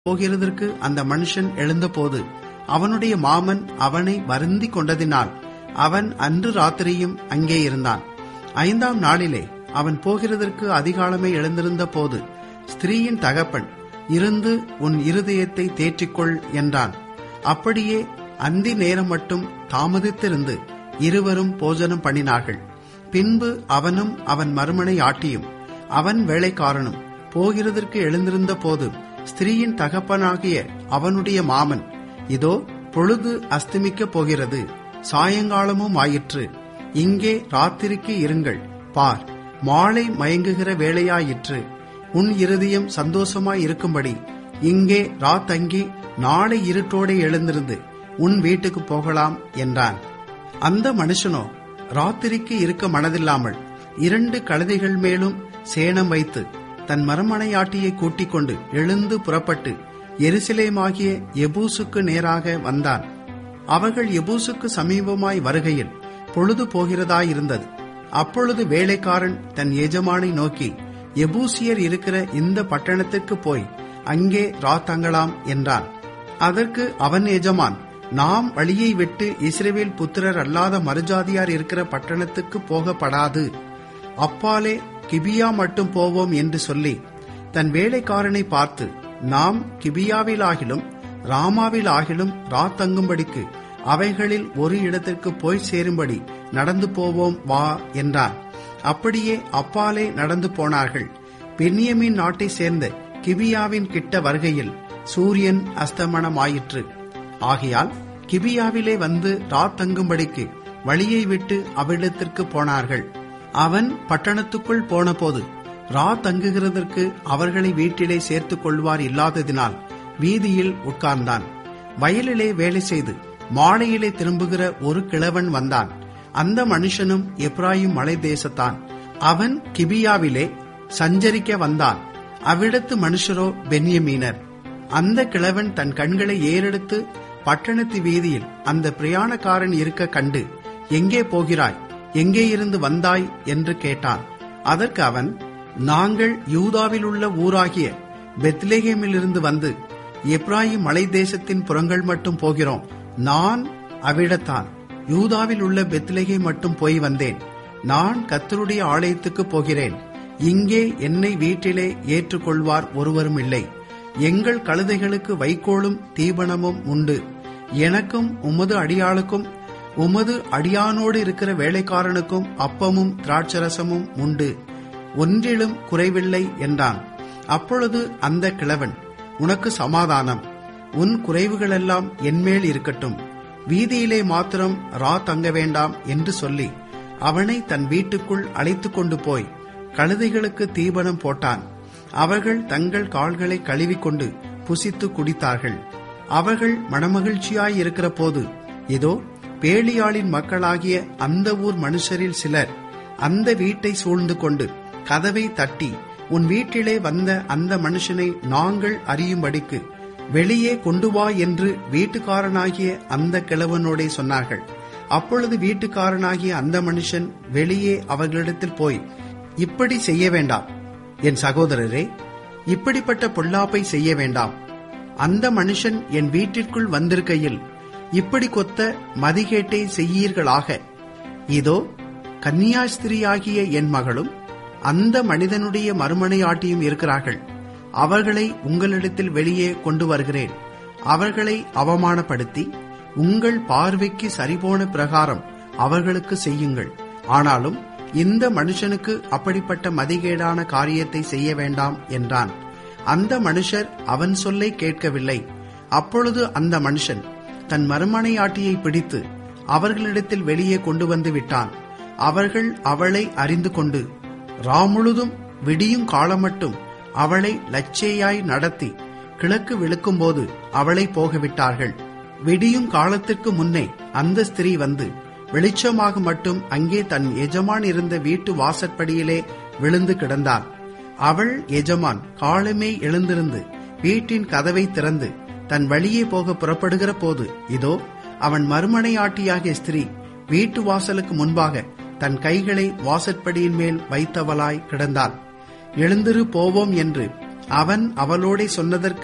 போகிறதற்கு அந்த மனுஷன் எழுந்தபோது அவனுடைய மாமன் அவனை வருந்தி கொண்டதினால் அவன் அன்று ராத்திரியும் அங்கே இருந்தான் ஐந்தாம் நாளிலே அவன் போகிறதற்கு அதிகாலமே எழுந்திருந்த போது ஸ்திரீயின் தகப்பன் இருந்து உன் இருதயத்தை தேற்றிக்கொள் என்றான் அப்படியே அந்தி நேரம் மட்டும் தாமதித்திருந்து இருவரும் போஜனம் பண்ணினார்கள் பின்பு அவனும் அவன் மறுமனை ஆட்டியும் அவன் வேலைக்காரனும் போகிறதற்கு எழுந்திருந்த போது ஸ்திரீயின் தகப்பனாகிய அவனுடைய மாமன் இதோ பொழுது அஸ்தமிக்கப் போகிறது சாயங்காலமும் ஆயிற்று இங்கே ராத்திரிக்கு இருங்கள் பார் மாலை மயங்குகிற வேளையாயிற்று உன் இருதயம் சந்தோஷமாய் இருக்கும்படி இங்கே ராத்தங்கி நாளை இருட்டோடே எழுந்திருந்து உன் வீட்டுக்கு போகலாம் என்றான் அந்த மனுஷனோ ராத்திரிக்கு இருக்க மனதில்லாமல் இரண்டு கழுதைகள் மேலும் சேணம் வைத்து தன் மரமனையாட்டியை கூட்டிக் கொண்டு எழுந்து புறப்பட்டு எருசலேமாகிய எபூசுக்கு நேராக வந்தான் அவர்கள் எபூசுக்கு சமீபமாய் வருகையில் பொழுது போகிறதாயிருந்தது அப்பொழுது வேலைக்காரன் தன் எஜமானை நோக்கி எபூசியர் இருக்கிற இந்த பட்டணத்திற்கு போய் அங்கே ராத்தங்கலாம் என்றான் அதற்கு அவன் எஜமான் நாம் வழியை விட்டு இஸ்ரேவேல் புத்திரர் அல்லாத மறுஜாதியார் இருக்கிற பட்டணத்துக்கு போகப்படாது அப்பாலே கிபியா மட்டும் போவோம் என்று சொல்லி தன் வேலைக்காரனை பார்த்து நாம் கிபியாவிலாகிலும் ராமாவிலாகிலும் ராத்தங்கும்படிக்கு அவைகளில் ஒரு இடத்திற்கு போய் சேரும்படி நடந்து போவோம் வா என்றான் அப்படியே அப்பாலே நடந்து போனார்கள் பென்னியமின் நாட்டை சேர்ந்த கிபியாவின் கிட்ட வருகையில் சூரியன் அஸ்தமனமாயிற்று ஆகையால் கிபியாவிலே வந்து ராத்தங்கும்படிக்கு வழியை விட்டு அவ்விடத்திற்கு போனார்கள் அவன் பட்டணத்துக்குள் போனபோது ரா தங்குகிறதற்கு அவர்களை வீட்டிலே சேர்த்துக் கொள்வார் இல்லாததினால் வீதியில் உட்கார்ந்தான் வயலிலே வேலை செய்து மாலையிலே திரும்புகிற ஒரு கிழவன் வந்தான் அந்த மனுஷனும் எப்ராயிம் மலை தேசத்தான் அவன் கிபியாவிலே சஞ்சரிக்க வந்தான் அவ்விடத்து மனுஷரோ பென்யமீனர் அந்த கிழவன் தன் கண்களை ஏறெடுத்து பட்டணத்து வீதியில் அந்த பிரயாணக்காரன் இருக்க கண்டு எங்கே போகிறாய் எங்கே இருந்து வந்தாய் என்று கேட்டான் அதற்கு அவன் நாங்கள் யூதாவில் உள்ள ஊராகிய பெத்லேஹேமிலிருந்து வந்து எப்ராஹிம் மலை தேசத்தின் புறங்கள் மட்டும் போகிறோம் நான் அவ்விடத்தான் யூதாவில் உள்ள பெத்லேகே மட்டும் போய் வந்தேன் நான் கத்தருடைய ஆலயத்துக்கு போகிறேன் இங்கே என்னை வீட்டிலே ஏற்றுக்கொள்வார் ஒருவரும் இல்லை எங்கள் கழுதைகளுக்கு வைக்கோலும் தீபனமும் உண்டு எனக்கும் உமது அடியாளுக்கும் உமது அடியானோடு இருக்கிற வேலைக்காரனுக்கும் அப்பமும் திராட்சரசமும் உண்டு ஒன்றிலும் குறைவில்லை என்றான் அப்பொழுது அந்த கிழவன் உனக்கு சமாதானம் உன் குறைவுகளெல்லாம் என்மேல் இருக்கட்டும் வீதியிலே மாத்திரம் ரா தங்க வேண்டாம் என்று சொல்லி அவனை தன் வீட்டுக்குள் அழைத்து கொண்டு போய் கழுதைகளுக்கு தீபனம் போட்டான் அவர்கள் தங்கள் கால்களை கழுவிக்கொண்டு புசித்து குடித்தார்கள் அவர்கள் மனமகிழ்ச்சியாய் இருக்கிற போது இதோ பேலியாளின் மக்களாகிய அந்த ஊர் மனுஷரில் சிலர் அந்த வீட்டை சூழ்ந்து கொண்டு கதவை தட்டி உன் வீட்டிலே வந்த அந்த மனுஷனை நாங்கள் அறியும்படிக்கு வெளியே கொண்டு வா என்று வீட்டுக்காரனாகிய அந்த கிழவனோடே சொன்னார்கள் அப்பொழுது வீட்டுக்காரனாகிய அந்த மனுஷன் வெளியே அவர்களிடத்தில் போய் இப்படி செய்ய வேண்டாம் என் சகோதரரே இப்படிப்பட்ட பொல்லாப்பை செய்ய வேண்டாம் அந்த மனுஷன் என் வீட்டிற்குள் வந்திருக்கையில் இப்படி கொத்த மதிகேட்டை செய்யீர்களாக இதோ கன்னியாஸ்திரியாகிய என் மகளும் அந்த மனிதனுடைய மறுமனையாட்டியும் இருக்கிறார்கள் அவர்களை உங்களிடத்தில் வெளியே கொண்டு வருகிறேன் அவர்களை அவமானப்படுத்தி உங்கள் பார்வைக்கு சரிபோன பிரகாரம் அவர்களுக்கு செய்யுங்கள் ஆனாலும் இந்த மனுஷனுக்கு அப்படிப்பட்ட மதிகேடான காரியத்தை செய்ய வேண்டாம் என்றான் அந்த மனுஷர் அவன் சொல்லை கேட்கவில்லை அப்பொழுது அந்த மனுஷன் தன் மறுமனையாட்டியை பிடித்து அவர்களிடத்தில் வெளியே கொண்டு வந்து விட்டான் அவர்கள் அவளை அறிந்து கொண்டு ராமுழுதும் விடியும் காலமட்டும் அவளை லட்சையாய் நடத்தி கிழக்கு விழுக்கும்போது அவளை போகவிட்டார்கள் விடியும் காலத்திற்கு முன்னே அந்த ஸ்திரீ வந்து வெளிச்சமாக மட்டும் அங்கே தன் எஜமான் இருந்த வீட்டு வாசற்படியிலே விழுந்து கிடந்தாள் அவள் எஜமான் காலமே எழுந்திருந்து வீட்டின் கதவை திறந்து தன் வழியே போக புறப்படுகிற போது இதோ அவன் மறுமனையாட்டியாகிய ஸ்திரீ வீட்டு வாசலுக்கு முன்பாக தன் கைகளை வாசற்படியின் மேல் வைத்தவளாய் கிடந்தாள் எழுந்திரு போவோம் என்று அவன் அவளோடே சொன்னதற்கு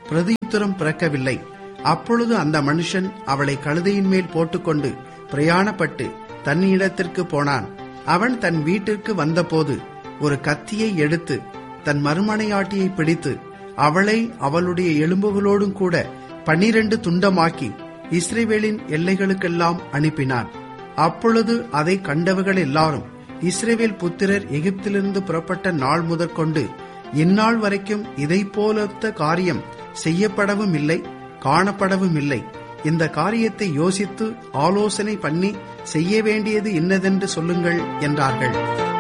பிரதியுத்தரம் பிறக்கவில்லை அப்பொழுது அந்த மனுஷன் அவளை கழுதையின் மேல் போட்டுக்கொண்டு பிரயாணப்பட்டு தன்னிடத்திற்கு போனான் அவன் தன் வீட்டிற்கு வந்தபோது ஒரு கத்தியை எடுத்து தன் மறுமனையாட்டியை பிடித்து அவளை அவளுடைய எலும்புகளோடும் கூட பன்னிரண்டு துண்டமாக்கி இஸ்ரேவேலின் எல்லைகளுக்கெல்லாம் அனுப்பினான் அப்பொழுது அதை கண்டவர்கள் எல்லாரும் இஸ்ரேவேல் புத்திரர் எகிப்திலிருந்து புறப்பட்ட நாள் முதற்கொண்டு இந்நாள் வரைக்கும் இதை போலொத்த காரியம் செய்யப்படவும் இல்லை காணப்படவும் இல்லை இந்த காரியத்தை யோசித்து ஆலோசனை பண்ணி செய்ய வேண்டியது இன்னதென்று சொல்லுங்கள் என்றார்கள்